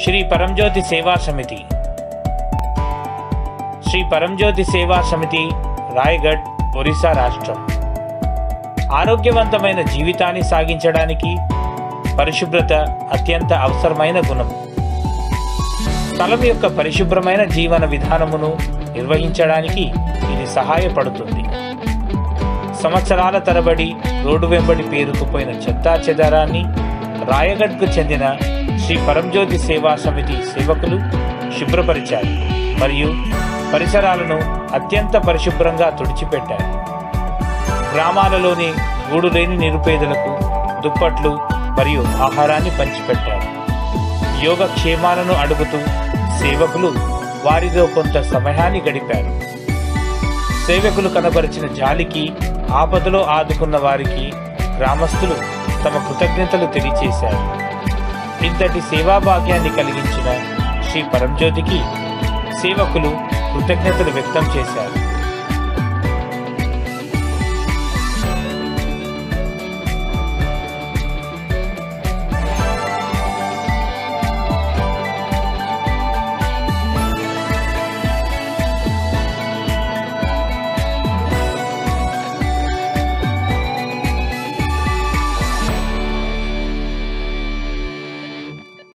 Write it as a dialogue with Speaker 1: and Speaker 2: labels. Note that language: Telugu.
Speaker 1: శ్రీ పరంజ్యోతి సేవా సమితి శ్రీ పరంజ్యోతి సేవా సమితి రాయగఢ్ ఒరిస్సా రాష్ట్రం ఆరోగ్యవంతమైన జీవితాన్ని సాగించడానికి పరిశుభ్రత అత్యంత అవసరమైన గుణం స్థలం యొక్క పరిశుభ్రమైన జీవన విధానమును నిర్వహించడానికి ఇది సహాయపడుతుంది సంవత్సరాల తరబడి రోడ్డు వెంబడి పేరుకుపోయిన చెత్తా చెదారాన్ని రాయగఢ్కు చెందిన శ్రీ పరంజ్యోతి సేవా సమితి సేవకులు శుభ్రపరిచారు మరియు పరిసరాలను అత్యంత పరిశుభ్రంగా తుడిచిపెట్టారు గ్రామాలలోని గూడు లేని నిరుపేదలకు దుప్పట్లు మరియు ఆహారాన్ని పంచిపెట్టారు యోగక్షేమాలను అడుగుతూ సేవకులు వారితో కొంత సమయాన్ని గడిపారు సేవకులు కనబరిచిన జాలికి ఆపదలో ఆదుకున్న వారికి గ్రామస్తులు తమ కృతజ్ఞతలు తెలియచేశారు ఇంతటి సేవా భాగ్యాన్ని కలిగించిన శ్రీ పరంజ్యోతికి సేవకులు కృతజ్ఞతలు వ్యక్తం చేశారు